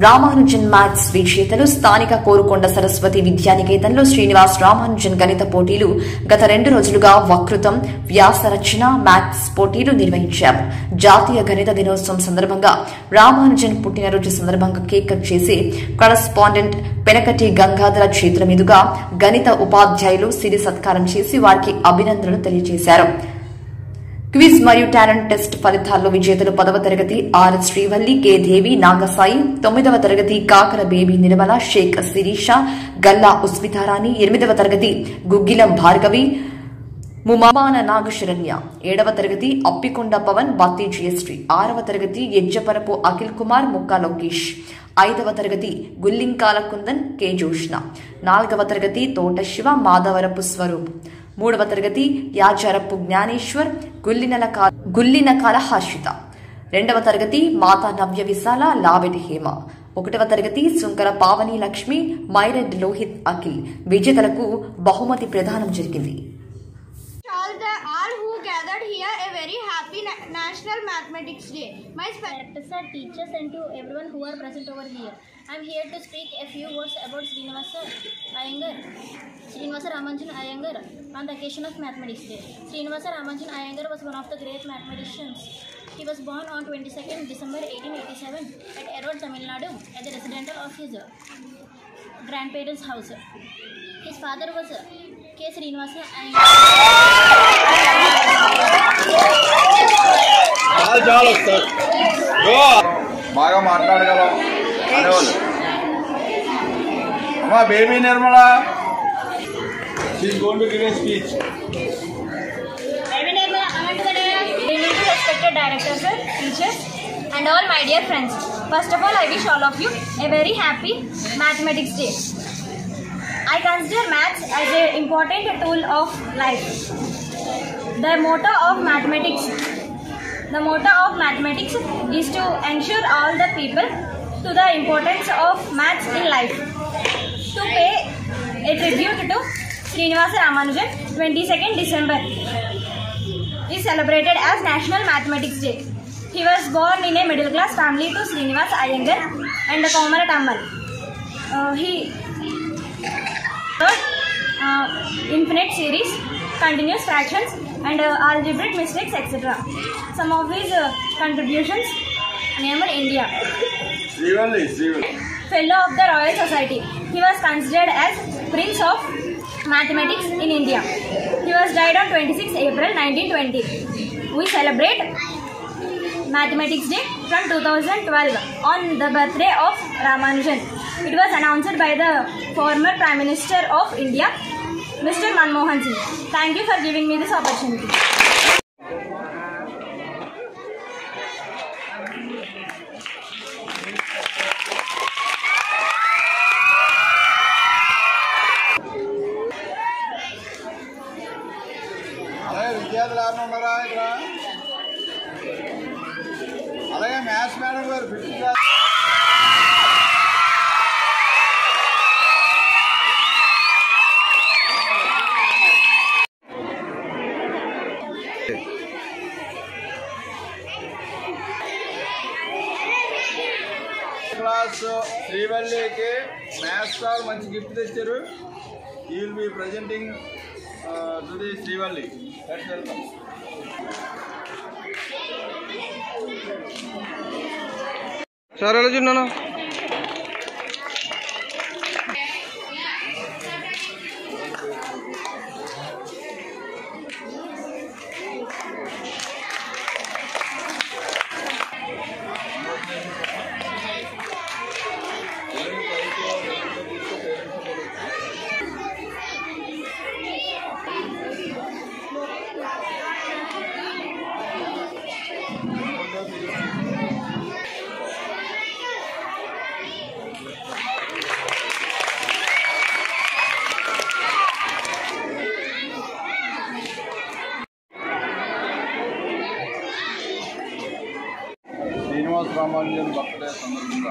Ramanujan maths విజేతలు స్థానిక కోరుకొండ సరస్వతి విద్యానికేతన్లో శ్రీనివాస్ రామానుజన్ గణిత పోటీలు గత రెండు రోజులుగా వక్ృతం వ్యాసరచన మ్యాథ్స్ పోటీలు నిర్వహించారు జాతీయ గణిత దినోత్సవం సందర్భంగా రామానుజన్ పుట్టినరోజు సందర్భంగా కేక్ కట్ చేసి కరస్పాండెంట్ పెనకటి గంగాధర చేతుల మీదుగా గణిత ఉపాధ్యాయులు సిరి సత్కారం చేసి వారికి అభినందనలు తెలియజేశారు క్విజ్ మరియు టాలెంట్ టెస్ట్ ఫలితాల్లో విజేతలు పదవ తరగతి ఆర్ శ్రీవల్లి కె దేవి నాగసాయి తొమ్మిదవ తరగతి కాకర బేబీ నిర్మల షేక్ శిరీష గల్లా ఉస్మితారాణి ఎనిమిదవ తరగతి గుగ్గిలం భార్గవి ముమాన నాగశరణ్య ఏడవ తరగతి అప్పికొండ పవన్ బత్తి జయశ్రీ ఆరవ తరగతి యజ్జపరపు అఖిల్ కుమార్ ముక్కా లోకేష్ ఐదవ తరగతి గుల్లింకాల కుందన్ కె జోష్ణ నాలుగవ తరగతి తోట శివ మాధవరపు స్వరూప్ మూడవ తరగతి యాచారపు జ్ఞానేశ్వర్ గుల్లినల గుల్లినకాల హర్షిత రెండవ తరగతి మాతా నవ్య విశాల లావెటి హేమ ఒకటవ తరగతి శుంకర పావని లక్ష్మి మైరెడ్ లోహిత్ అఖిల్ విజేతలకు బహుమతి ప్రదానం జరిగింది all the all who gathered here a very happy Na- National Mathematics Day. My spe- directors and teachers and to everyone who are present over here. I am here to speak a few words about Srinivasa Iyengar, Srinivasa Ramanujan Iyengar on the occasion of Mathematics Day. Srinivasa Ramanujan Iyengar was one of the great mathematicians. He was born on 22nd December 1887 at Erode, Tamil Nadu, at the residential of his uh, grandparents' house. His father was uh, K. Srinivasa Iyengar. చాలు చాలు sir బాగా మాట్లాడగలం అనేవాళ్ళు అమ్మా Baby Nirmala she going to give a speech Evening to respected directors, teachers, and all my dear friends. First of all, I wish all of you a very happy Mathematics Day. I consider maths as an important tool of life. The motto of mathematics, the motto of mathematics is to ensure all the people to the importance of maths in life. To pay a tribute to Srinivasa Ramanujan, 22nd December is celebrated as National Mathematics Day. He was born in a middle class family to Srinivas Iyengar and Komara Tammal. Uh, he wrote uh, infinite series, continuous fractions, and uh, algebraic mistakes, etc. Some of his uh, contributions named India. Srivalli Srivalli Fellow of the Royal Society. He was considered as Prince of Mathematics in India. He was died on 26 April 1920. We celebrate Mathematics Day from 2012 on the birthday of Ramanujan. It was announced by the former Prime Minister of India, Mr. Manmohan Singh. Thank you for giving me this opportunity. అలాగే విద్యార్థులు ఎవరైనా ఉన్నారా ఇక్కడ అలాగే maths madam గారు fifth class class శ్రీవల్లికి maths sir మంచి gift తెచ్చారు ఈ will be presenting to the Srivalli let's welcome sir ఎలా చిన్నాను శ్రీనివాస రామానుజన్ బర్త్డే సందర్భంగా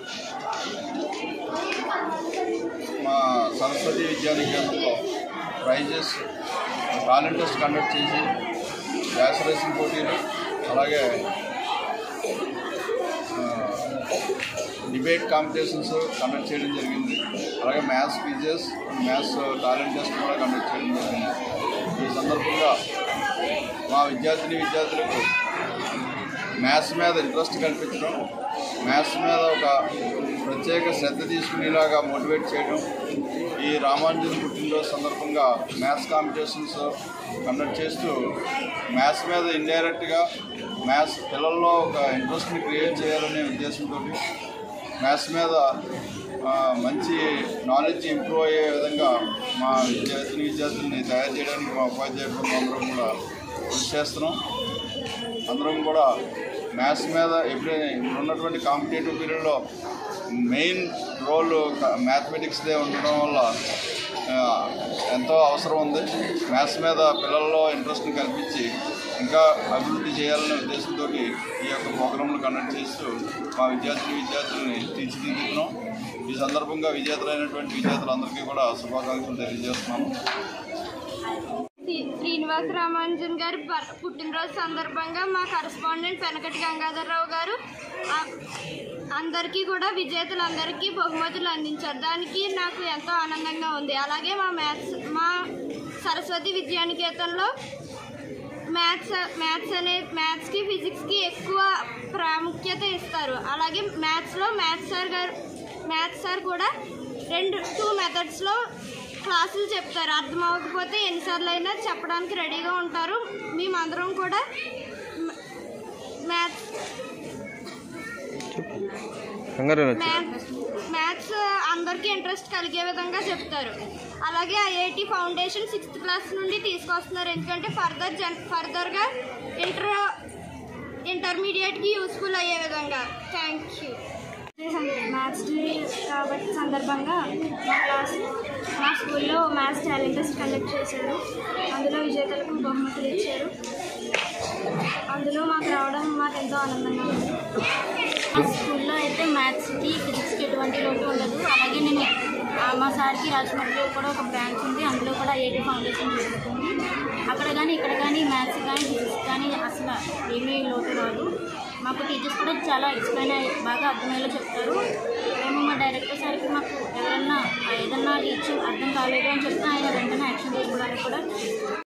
మా సరస్వతి విద్యానికేతనంలో ప్రైజెస్ టాలెంట్ టెస్ట్ కండక్ట్ చేసి గ్యాస్ రేసింగ్ పోటీలు అలాగే ఆ, డిబేట్ కాంపిటీషన్స్ కండక్ట్ చేయడం జరిగింది అలాగే maths quizzes maths talent test కూడా కండక్ట్ చేయడం జరిగింది ఈ సందర్భంగా మా విద్యార్థిని విద్యార్థులకు మ్యాథ్స్ మీద ఇంట్రెస్ట్ కల్పించడం మ్యాథ్స్ మీద ఒక ప్రత్యేక శ్రద్ధ తీసుకునేలాగా మోటివేట్ చేయడం ఈ రామానుజన్ పుట్టినరోజు సందర్భంగా మ్యాథ్స్ కాంపిటీషన్స్ కండక్ట్ చేస్తూ మ్యాథ్స్ మీద ఇండైరెక్ట్గా మ్యాథ్స్ పిల్లల్లో ఒక ఇంట్రెస్ట్ని క్రియేట్ చేయాలనే ఉద్దేశంతో మ్యాథ్స్ మీద ఆ, మంచి నాలెడ్జ్ ఇంప్రూవ్ అయ్యే విధంగా మా విద్యార్థిని విద్యార్థుల్ని తయారు చేయడానికి మా ఉపాధ్యాయ బృందం అందరం కూడా కృషి చేస్తున్నాం అందరం కూడా మ్యాథ్స్ మీద ఎప్పుడైనా ఇప్పుడు ఉన్నటువంటి కాంపిటేటివ్ పీరియడ్లో మెయిన్ రోల్ మ్యాథమెటిక్స్దే ఉండడం వల్ల ఆ, ఎంతో అవసరం ఉంది మ్యాథ్స్ మీద పిల్లల్లో ఇంట్రెస్ట్ని కల్పించి ఇంకా అభివృద్ధి చేయాలనే ఉద్దేశంతో ఈ యొక్క ప్రోగ్రాంలు కండక్ట్ చేస్తూ మా విద్యార్థిని విద్యార్థుల్ని తీర్చిదిద్దుతున్నాం ఈ సందర్భంగా విజేతలైనటువంటి విద్యార్థులందరికీ కూడా శుభాకాంక్షలు తెలియజేస్తున్నాము శ్రీ- శ్రీనివాస రామానుజన్ గారి బర్- పుట్టినరోజు సందర్భంగా మా కరస్పాండెంట్ వెనకటి గంగాధరరావు గారు ఆ- అందరికీ కూడా విజేతలందరికీ బహుమతులు అందించారు దానికి నాకు ఎంతో ఆనందంగా ఉంది అలాగే మా మ్యాథ్స్ మా సరస్వతి విద్యానికేతన్లో మ్యాథ్స్ మ్యాథ్స్ అనే మ్యాథ్స్కి ఫిజిక్స్కి ఎక్కువ ప్రాముఖ్యత ఇస్తారు అలాగే మ్యాథ్స్లో మ్యాథ్స్ సార్ గారు మ్యాథ్స్ సార్ కూడా రెండు టూ మెథడ్స్లో క్లాసులు చెప్తారు అర్థం అవ్వకపోతే ఎన్నిసార్లు అయినా చెప్పడానికి రెడీగా ఉంటారు మేమందరం కూడా మ్యాథ్స్ కంగారు అనొచ్చు మ్యాథ్స్ మ్యాథ్స్ అందరికీ ఇంట్రెస్ట్ కలిగే విధంగా చెప్తారు అలాగే ఐఐటి ఫౌండేషన్ సిక్స్త్ క్లాస్ నుండి తీసుకొస్తున్నారు ఎందుకంటే ఫర్దర్ జన్ ఫర్దర్గా ఇంటర్ ఇంటర్మీడియట్కి యూస్ఫుల్ అయ్యే విధంగా థ్యాంక్ యూ మ్యాథ్స్ డే కాబట్టి సందర్భంగా మా క్లాస్ మా స్కూల్లో మ్యాథ్స్ టాలెంటెస్ట్ కండక్ట్ చేశారు అందులో విజేతలకు బహుమతులు ఇచ్చారు అందులో మాకు రావడం మాకు ఎంతో ఆనందంగా ఉంది మా స్కూల్లో అయితే మ్యాథ్స్కి ఫిజిక్స్కి ఎటువంటి లోటు ఉండదు అలాగే నేను ఆ, మా సార్కి రాజమండ్రిలో కూడా ఒక బ్రాంచ్ ఉంది అందులో కూడా ఏటీ ఫౌండేషన్ జరుగుతుంది అక్కడ కానీ ఇక్కడ కానీ మ్యాథ్స్ కానీ ఫిజిక్స్ కానీ అసలు ఏమీ లోటు రాదు మాకు టీచర్స్ కూడా చాలా ఎక్స్ప్లెయిన్ అయ్యి బాగా అర్థమయ్యేలా చెప్తారు మేము మా డైరెక్టర్ సార్కి మాకు ఎవరన్నా ఏదన్నా టీచర్ అర్థం కాలేదు అని చెప్తే ఆయన వెంటనే యాక్షన్ తీసుకోవడానికి కూడా